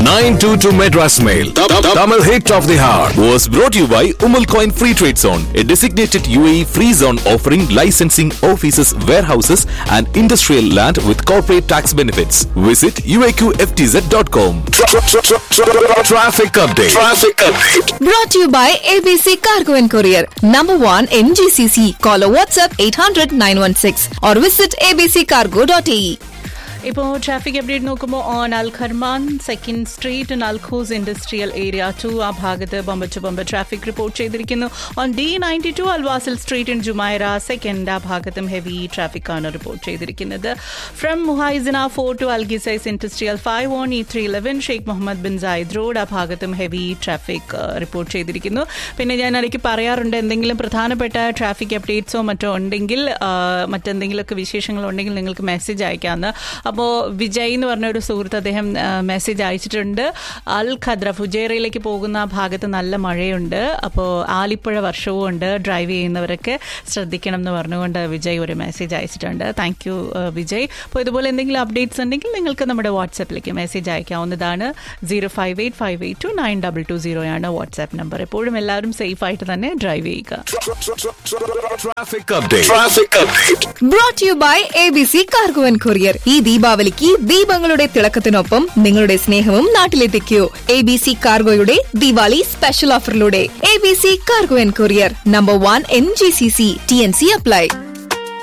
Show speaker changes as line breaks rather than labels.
922 Madras Mail. Tamil hit of the hour.
was brought to you by Umal Coin Free Trade Zone, a designated UAE free zone offering licensing offices, warehouses, and industrial land with corporate tax benefits. Visit uaqftz.com.
Traffic update. Traffic update.
Brought to you by ABC Cargo and Courier. Number one in GCC. Call or WhatsApp 800 916 or visit abccargo.ae.
ഇപ്പോൾ traffic update നോക്കുമ്പോൾ on Al Kharman second street Al Quoz industrial area to ആ ഭാഗത്ത് bumper to bumper traffic report ചെയ്തിരിക്കുന്നു on D ninety two Al Wasl street in Jumeirah second ആ ഭാഗത്തും heavy traffic ആണ് report ചെയ്തിരിക്കുന്നത് from Muhaisnah four to Al Qusais industrial five on E three eleven Sheikh Mohammed bin Zayed road ആ ഭാഗത്തും heavy traffic report ചെയ്തിരിക്കുന്നു പിന്നെ ഞാൻ ഇടയ്ക്ക് പറയാറുണ്ട് എന്തെങ്കിലും പ്രധാനപ്പെട്ട ട്രാഫിക് അപ്ഡേറ്റ്സോ മറ്റോ ഉണ്ടെങ്കിൽ ആ, മറ്റെന്തെങ്കിലുമൊക്കെ വിശേഷങ്ങൾ ഉണ്ടെങ്കിൽ നിങ്ങൾക്ക് മെസ്സേജ് അയക്കാമെന്ന് അപ്പോൾ വിജയ് എന്ന് പറഞ്ഞ ഒരു സുഹൃത്ത് അദ്ദേഹം മെസ്സേജ് അയച്ചിട്ടുണ്ട് അൽ ഖദ്ര ഫുജേറയിലേക്ക് പോകുന്ന ആ ഭാഗത്ത് നല്ല മഴയുണ്ട് അപ്പോൾ ആലിപ്പുഴ വർഷവും ഉണ്ട് ഡ്രൈവ് ചെയ്യുന്നവരൊക്കെ ശ്രദ്ധിക്കണം എന്ന് പറഞ്ഞുകൊണ്ട് വിജയ് ഒരു മെസ്സേജ് അയച്ചിട്ടുണ്ട് താങ്ക് യു വിജയ് അപ്പോൾ ഇതുപോലെ എന്തെങ്കിലും അപ്ഡേറ്റ്സ് ഉണ്ടെങ്കിൽ നിങ്ങൾക്ക് നമ്മുടെ വാട്സാപ്പിലേക്ക് മെസ്സേജ് അയക്കാവുന്നതാണ് zero five eight five eight two nine double two zero ആണ് വാട്സാപ്പ് നമ്പർ എപ്പോഴും എല്ലാവരും സേഫ് ആയിട്ട് തന്നെ ഡ്രൈവ് ചെയ്യുക
Traffic update. Traffic update.
Brought to you by ABC Cargo and Courier. ഈ ദീപാവലിക്ക് ദീപങ്ങളുടെ തിളക്കത്തിനൊപ്പം നിങ്ങളുടെ സ്നേഹവും നാട്ടിലെത്തിക്കൂ എ ബി സി കാർഗോയുടെ ദിവാലി സ്പെഷ്യൽ ഓഫറിലൂടെ A B C cargo and courier number one N G C C T N C apply